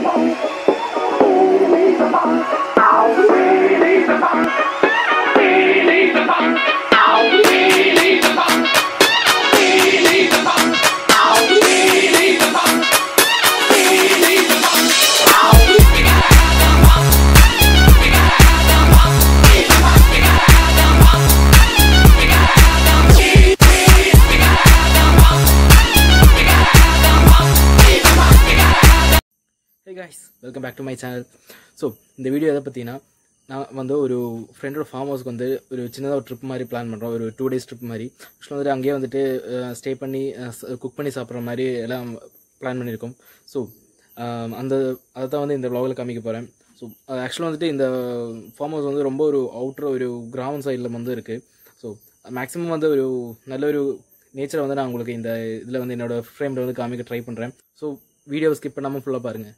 Hey guys welcome back to my channel so இந்த video எதை பற்றினா நான் வந்து ஒரு ஃப்ரெண்டோட ஃபார்ம் ஹவுஸ்க்கு வந்து ஒரு சின்னதாக ஒரு ட்ரிப் மாதிரி பிளான் பண்ணுறோம் ஒரு டூ டேஸ் ட்ரிப் மாதிரி ஆக்சுவலாக வந்துட்டு அங்கேயே வந்துட்டு ஸ்டே பண்ணி குக் பண்ணி சாப்பிட்ற மாதிரி எல்லாம் பிளான் பண்ணியிருக்கோம் ஸோ அந்த அதை தான் வந்து இந்த vlogல காமிக்க போகிறேன் ஸோ ஆக்சுவலாக வந்துட்டு இந்த ஃபார்ம் ஹவுஸ் வந்து ரொம்ப ஒரு அவுட்ரு ஒரு கிராமம் சைடில் வந்து இருக்குது ஸோ மேக்ஸிமம் வந்து ஒரு நல்ல ஒரு நேச்சரை வந்து நான் உங்களுக்கு இந்த இதில் வந்து என்னோட ஃப்ரேமில் வந்து காமிக்க ட்ரை பண்ணுறேன் ஸோ வீடியோவை ஸ்கிப் பண்ணாமல் ஃபுல்லாக பாருங்கள்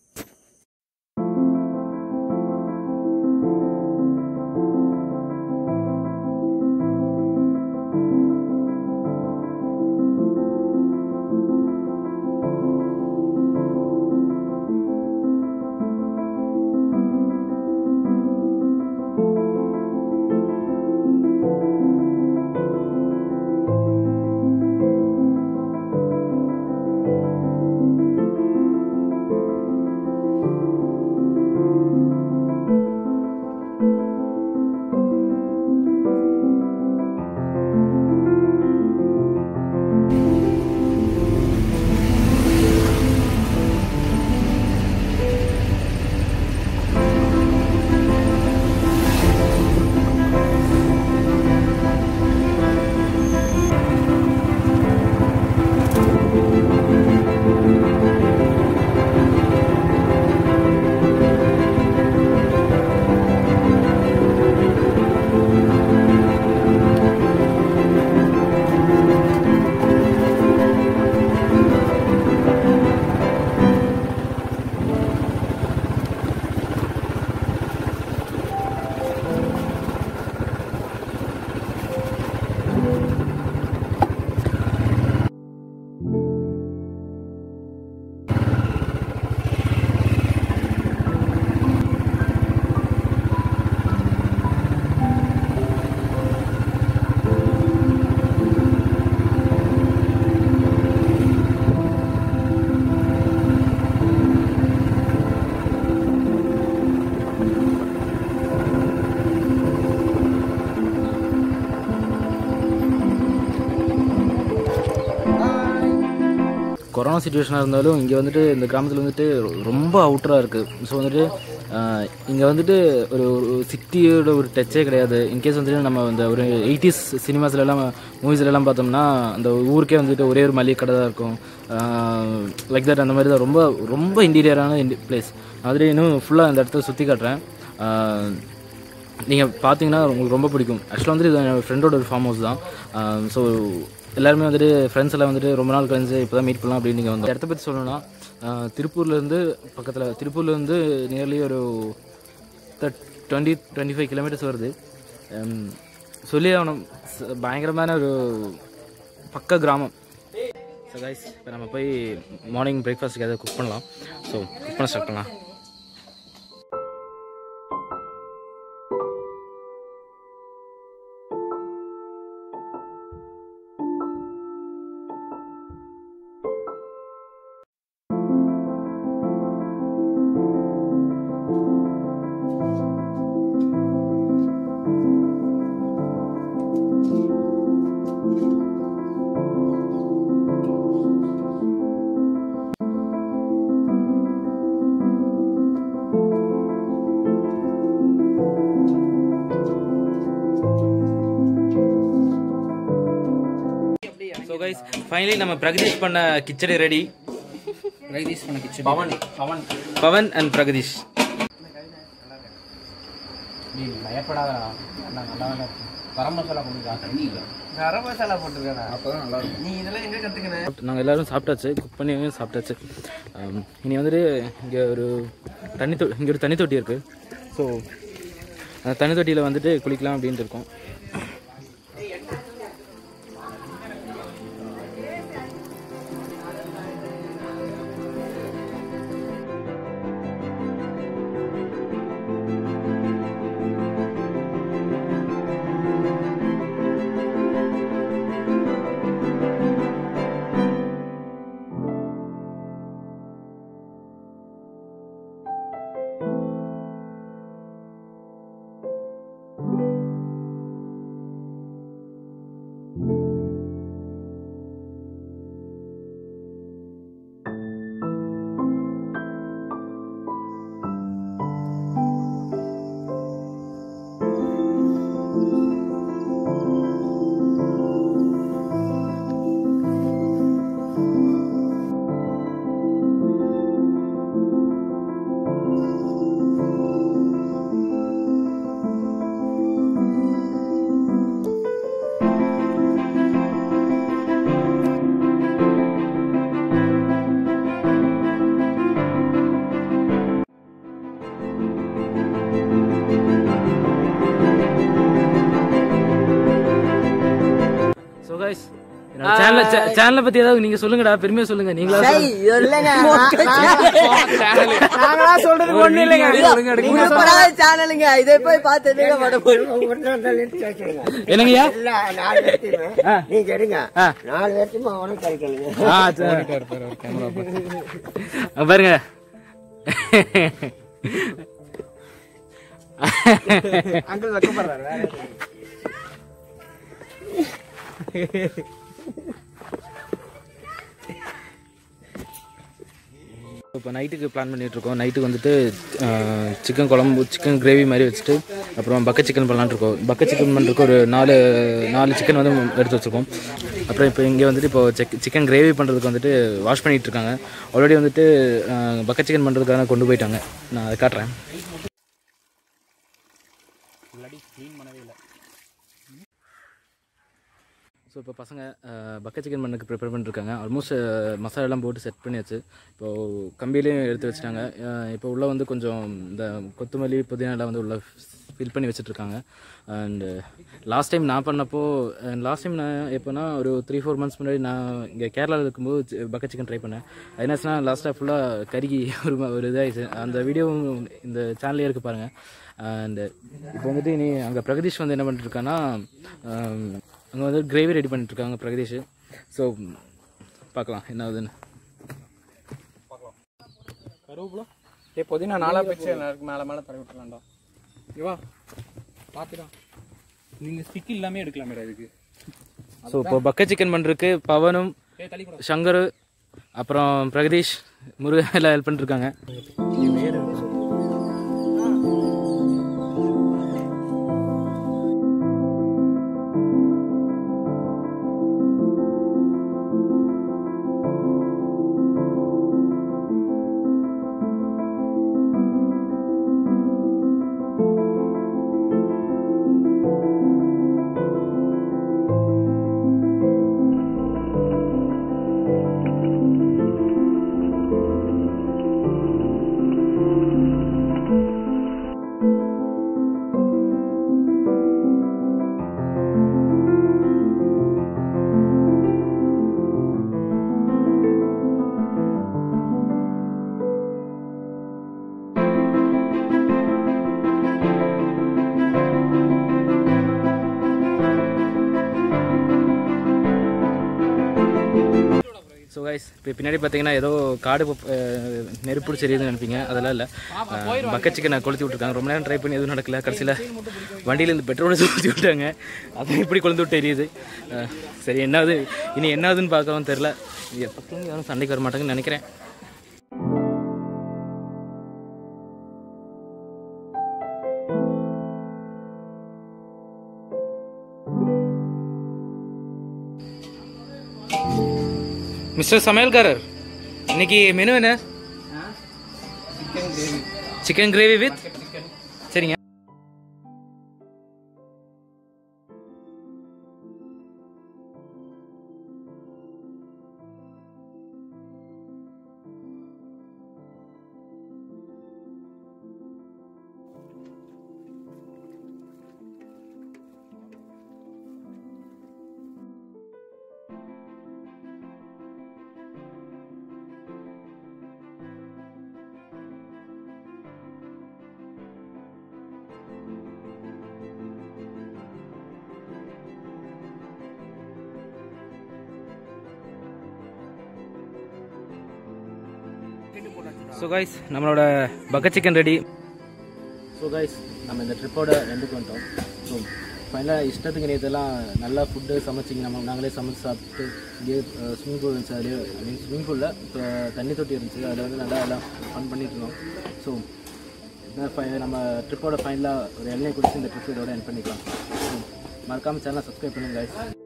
கொரோனா சுச்சுவேஷனாக இருந்தாலும் இங்கே வந்துட்டு இந்த கிராமத்தில் வந்துட்டு ரொம்ப அவுட்டராக இருக்குது ஸோ வந்துட்டு இங்கே வந்துட்டு ஒரு ஒரு சிட்டியோட ஒரு டச்சே கிடையாது இன்கேஸ் வந்துட்டு நம்ம இந்த ஒரு எயிட்டிஸ் சினிமாஸ்லலாம் மூவிஸ்லலாம் பார்த்தோம்னா அந்த ஊருக்கே வந்துட்டு ஒரே ஒரு மளிகை கடை தான் இருக்கும் லைக் தட் அந்த மாதிரி தான் ரொம்ப ரொம்ப இன்டீரியரான பிளேஸ் மாதிரி இன்னும் ஃபுல்லாக அந்த இடத்த சுற்றி காட்டுறேன் நீங்கள் பார்த்தீங்கன்னா உங்களுக்கு ரொம்ப பிடிக்கும் ஆக்சுவலாக வந்துட்டு இது என் ஃப்ரெண்டோட ஒரு ஃபார்ம் ஹவுஸ் தான் ஸோ எல்லாருமே வந்துட்டு ஃப்ரெண்ட்ஸ் எல்லாம் வந்துட்டு ரொம்ப நாள் கழிஞ்சு இப்போ தான் மீட் பண்ணலாம் அப்படின்னு நீங்கள் வந்து இடத்த பற்றி சொல்லணும்னா ஆஹ் திருப்பூர்லேருந்து பக்கத்தில் திருப்பூர்லேருந்து நியர்லி ஒரு டுவெண்ட்டி டுவெண்ட்டி ஃபைவ் கிலோமீட்டர்ஸ் வருது ஹம், சொல்லி ஆகணும் ச- பயங்கரமான ஒரு பக்க கிராமம் ஸோ கைஸ் இப்போ நம்ம போய் மார்னிங் பிரேக்ஃபாஸ்ட்டுக்கு எதாவது குக் பண்ணலாம் ஸோ குக் பண்ண ஸ்டார்ட் பண்ணலாம் ஸோ கைஸ் ஃபைனலி நம்ம பிரகதீஷ் பண்ண கிச்சடி ரெடி பிரகதீஷ் பண்ண கிச்சடி பவன் பவன் பவன் அண்ட் பிரகதீஷ் நீ பயப்படாதடா நல்லா நல்லா தான் இருக்கு கரம் மசாலா போட்டுருக்கா கரம் மசாலா போட்டுருக்கா அப்பதான் நல்லா இருக்கும் நீ இதெல்லாம் எங்க கத்துக்கின நாங்கள் எல்லாரும் சாப்பிட்டாச்சு குக் பண்ணி சாப்பிட்டாச்சு ஆம், இனி வந்துட்டு இங்கே ஒரு தண்ணி தொ இங்கே ஒரு தண்ணி தொட்டி இருக்குது ஸோ அந்த தண்ணி தொட்டியில் வந்துட்டு குளிக்கலாம் அப்படின்ட்டு இருக்கோம் என்னோட சேனல் சேனலை பத்தி ஏதாவது நீங்க சொல்லுங்கடா பெருமையா சொல்லுங்க நீங்களா சொல்லுங்க. நாங்களா சொல்றது ஒண்ணு இல்லைங்க சேனலுங்க இதை போய் பார்த்து என்னங்கய்யா நீங்க எடுங்க ஆ. நாலு வருஷமா உனக்கு கிடைக்கலுங்க ஆ, சரி. அங்க பாருங்க அங்கிள் வைக்கப்படுறாரு வேற எதுவும் இல்ல. இப்போ நைட்டுக்கு பிளான் பண்ணிட்டு இருக்கோம் நைட்டுக்கு வந்துட்டு சிக்கன் குழம்பு சிக்கன் கிரேவி மாதிரி வச்சுட்டு அப்புறம் பக்க சிக்கன் பண்ணலான்னு இருக்கோம் பக்க சிக்கன் பண்ணுறதுக்கு ஒரு நாலு நாலு சிக்கன் வந்து எடுத்து வச்சுருக்கோம் அப்புறம் இப்போ இங்கே வந்துட்டு இப்போ சிக் சிக்கன் கிரேவி பண்ணுறதுக்கு வந்துட்டு வாஷ் பண்ணிட்டு இருக்காங்க ஆல்ரெடி வந்துட்டு பக்க சிக்கன் பண்ணுறதுக்காக கொண்டு போயிட்டாங்க நான் அதை காட்டுறேன் ஸோ இப்போ பசங்க பக்க சிக்கன் பண்ணுக்கு ப்ரிப்பேர் பண்ணிருக்காங்க ஆல்மோஸ்ட் மசாலாலாம் போட்டு செட் பண்ணியாச்சு இப்போது கம்பியிலையும் எடுத்து வச்சுட்டாங்க இப்போ உள்ள வந்து கொஞ்சம் இந்த கொத்தமல்லி புதினா எல்லாம் வந்து உள்ள ஃபில் பண்ணி வச்சுட்ருக்காங்க அண்டு லாஸ்ட் டைம் நான் பண்ணப்போ லாஸ்ட் டைம் நான் எப்போனா ஒரு த்ரீ ஃபோர் மந்த்ஸ் முன்னாடி நான் இங்கே கேரளாவில் இருக்கும்போது சி- பக்க சிக்கன் ட்ரை பண்ணேன் அது என்னாச்சுன்னா லாஸ்ட்டாக ஃபுல்லாக கருகி ஒரு ம- ஒரு இதாகிடுச்சு அந்த வீடியோவும் இந்த சேனல்லே இருக்குது பாருங்கள் அண்டு இப்போ வந்துட்டு இனி அங்கே பிரகதீஷ் வந்து என்ன பண்ணிட்டு இருக்கான்னா அங்கே வந்து கிரேவி ரெடி பண்ணிட்டு இருக்காங்க பிரகதீஷ் ஸோ பார்க்கலாம் என்ன ஆகுதுன்னு ஏய் புதினா நாலா பிச்சு எல்லாருக்கும் மேல மேல தடவி விட்டுலாம்டா இவா பாத்துடா நீங்க ஸ்டிக் இல்லாம எடுக்கலாமே இதுக்கு ஸோ இப்போ பக்க சிக்கன் பண்ணுறதுக்கு பவனும் சங்கர் அப்புறம் பிரகதீஷ் முருகன் எல்லாம் ஹெல்ப் பண்ணிருக்காங்க ஸோ கைஸ் இப்போ பின்னாடி பார்த்தீங்கன்னா ஏதோ காடு பப்- அஹ் நெருப்பு பிடிச்சிருதுன்னு நினைப்பீங்க அதெல்லாம் இல்லை பக்கெட் சிக்கனை கொளுத்தி விட்ருக்காங்க ரொம்ப நேரம் ட்ரை பண்ணி எதுவும் நடக்கல கடைசியில் வண்டியிலேருந்து பெட்ரோல் கொளுத்தி விட்டாங்க அது இப்படி கொளுந்து விட்டு எரியுது அஹ் சரி என்னது இனி என்னதுன்னு பார்க்கவும் தெரில எப்போதும் யாரும் சண்டைக்கு வர மாட்டாங்கன்னு நினைக்கிறேன் மிஸ்டர் சமையல்காரர் இன்னைக்கு மெனு என்ன சிக்கன் கிரேவி வித் சரிங்க ஸோ கைஸ் நம்மளோட bucket chicken ready so guys நம்ம இந்த ட்ரிப்போட ரெண்டுக்கு வந்துட்டோம் ஸோ ஃபைனலாக இஷ்டத்துக்கு நேற்றுலாம் நல்லா ஃபுட்டு சமைச்சிங்க நம்ம நாங்களே சமைச்சு சாப்பிட்டு இங்கே ஸ்விம்மிங் பூல் இருந்துச்சு அதுலேயே ஐ மீன் ஸ்விம்மிங் பூலில் இப்போ தண்ணி தொட்டி இருந்துச்சு அதில் வந்து நல்லா எல்லாம் ஃபன் பண்ணிட்டு இருந்தோம் ஸோ நம்ம ட்ரிப்போட ஃபைனலாக ஒரு எண்ணெய் குடிச்சு இந்த ட்ரிப் இதோட என் பண்ணிக்கலாம் ஸோ மறக்காமல் சேனலை சப்ஸ்கிரைப் பண்ணுங்க guys